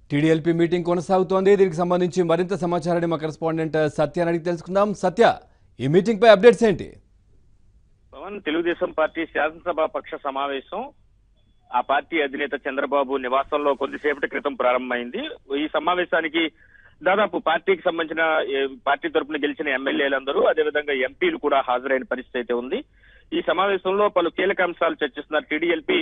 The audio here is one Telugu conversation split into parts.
టీడీఎల్పీ మీటింగ్ కొనసాగుతోంది దీనికి సంబంధించి మరింత సమాచారాన్ని మా కరెస్పాండెంట్ సత్యాన్ని అడిగి తెలుసుకుందాం సత్య ఈ మీటింగ్ పై అప్డేట్స్ ఏంటి పవన్ తెలుగుదేశం పార్టీ శాసనసభ పక్ష సమావేశం ఆ పార్టీ అధినేత చంద్రబాబు నివాసంలో కొద్దిసేపటి క్రితం ప్రారంభమైంది ఈ సమావేశానికి దాదాపు పార్టీకి సంబంధించిన ఏ, పార్టీ తరపున గెలిచిన ఎమ్మెల్యేలందరూ అదేవిధంగా ఎంపీలు కూడా హాజరైన పరిస్థితి అయితే ఉంది ఈ సమావేశంలో పలు కీలక అంశాలు చర్చిస్తున్నారు టీడీఎల్పీ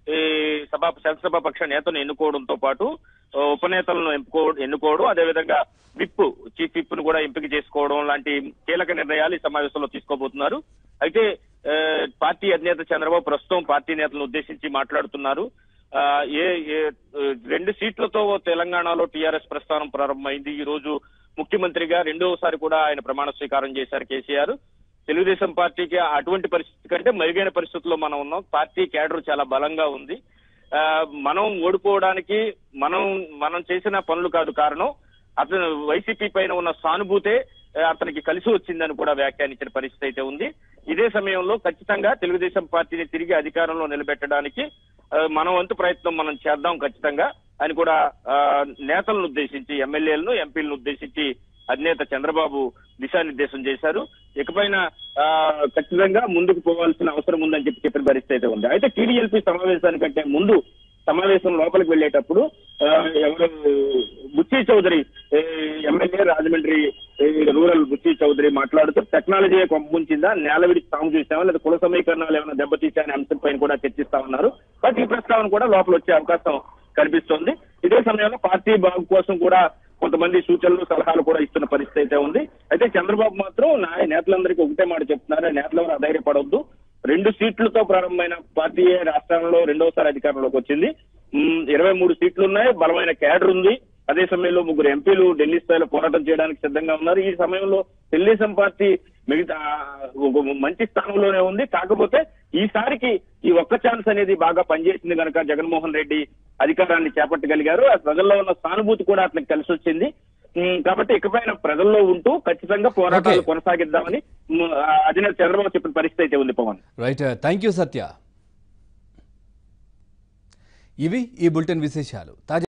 సభా శాసనసభ పక్ష నేతను ఎన్నుకోవడంతో పాటు ఆ, ఉపనేతలను ఎంపుకో ఎన్నుకోవడం అదేవిధంగా విప్ చీఫ్ విప్ ను కూడా ఎంపిక చేసుకోవడం లాంటి కీలక నిర్ణయాలు ఈ సమావేశంలో తీసుకోబోతున్నారు అయితే ఆ, పార్టీ అధినేత చంద్రబాబు ప్రస్తుతం పార్టీ నేతలను ఉద్దేశించి మాట్లాడుతున్నారు ఆ, ఏ ఏ ఆ, రెండు సీట్లతో తెలంగాణలో టీఆర్ఎస్ ప్రస్థానం ప్రారంభమైంది ఈ రోజు ముఖ్యమంత్రిగా రెండోసారి కూడా ఆయన ప్రమాణ స్వీకారం చేశారు కేసీఆర్ తెలుగుదేశం పార్టీకి అటువంటి పరిస్థితి కంటే మెరుగైన పరిస్థితుల్లో మనం ఉన్నాం పార్టీ కేడర్ చాలా బలంగా ఉంది ఆ, మనం ఓడిపోవడానికి మనం మనం చేసిన పనులు కాదు కారణం అతను వైసీపీ పైన ఉన్న సానుభూతే ఆ, అతనికి కలిసి వచ్చిందని కూడా వ్యాఖ్యానించిన పరిస్థితి అయితే ఉంది ఇదే సమయంలో ఖచ్చితంగా తెలుగుదేశం పార్టీని తిరిగి అధికారంలో నిలబెట్టడానికి ఆ, మన వంతు ప్రయత్నం మనం చేద్దాం ఖచ్చితంగా అని కూడా ఆ, నేతలను ఉద్దేశించి ఎమ్మెల్యేలను ఎంపీలను ఉద్దేశించి అధినేత చంద్రబాబు దిశానిర్దేశం చేశారు ఇకపైన ఆ, ఖచ్చితంగా ముందుకు పోవాల్సిన అవసరం ఉందని చెప్పి చెప్పిన పరిస్థితి అయితే ఉంది అయితే టీడీఎల్పీ సమావేశానికంటే ముందు సమావేశం లోపలికి వెళ్ళేటప్పుడు ఆ, ఎవరు బుచ్చి చౌదరి ఏ, ఎమ్మెల్యే రాజమండ్రి ఏ, రూరల్ బుచ్చి చౌదరి మాట్లాడుతూ టెక్నాలజీ కొంపుంచిందా నేల విడిచి తాము చూసామా లేదా కుల సమీకరణాలు ఏమైనా దెబ్బతీసా అనే అంశం పైన కూడా చర్చిస్తా ఉన్నారు బట్ ఈ ప్రస్తావన కూడా లోపల వచ్చే అవకాశం కనిపిస్తోంది ఇదే సమయంలో పార్టీ బాగు కోసం కూడా కొంతమంది సూచనలు సలహాలు కూడా ఇస్తున్న పరిస్థితి అయితే ఉంది అయితే చంద్రబాబు మాత్రం నా నేతలందరికీ ఒకటే మాట చెప్తున్నారు నేతలెవరు అధైర్యపడవద్దు రెండు సీట్లతో ప్రారంభమైన పార్టీ రాష్ట్రంలో రెండోసారి అధికారంలోకి వచ్చింది ఉమ్, ఇరవై మూడు సీట్లు ఉన్నాయి బలమైన క్యాడర్ ఉంది అదే సమయంలో ముగ్గురు ఎంపీలు ఢిల్లీ స్థాయిలో పోరాటం చేయడానికి సిద్ధంగా ఉన్నారు ఈ సమయంలో తెలుగుదేశం పార్టీ మిగతా ఒక మంచి స్థానంలోనే ఉంది కాకపోతే ఈసారికి ఈ ఒక్క ఛాన్స్ అనేది బాగా పనిచేసింది కనుక జగన్మోహన్ రెడ్డి అధికారాన్ని చేపట్టగలిగారు ఆ ప్రజల్లో ఉన్న సానుభూతి కూడా అతనికి కలిసి వచ్చింది ఉమ్, కాబట్టి ఇకపైన ప్రజల్లో ఉంటూ ఖచ్చితంగా పోరాటాలు Okay. కొనసాగిద్దామని ఉమ్, ఆ అధినేత చంద్రబాబు చెప్పిన పరిస్థితి అయితే ఉంది Pawan right thank you Satya ఇవి ఈ బులెటిన్ విశేషాలు తాజా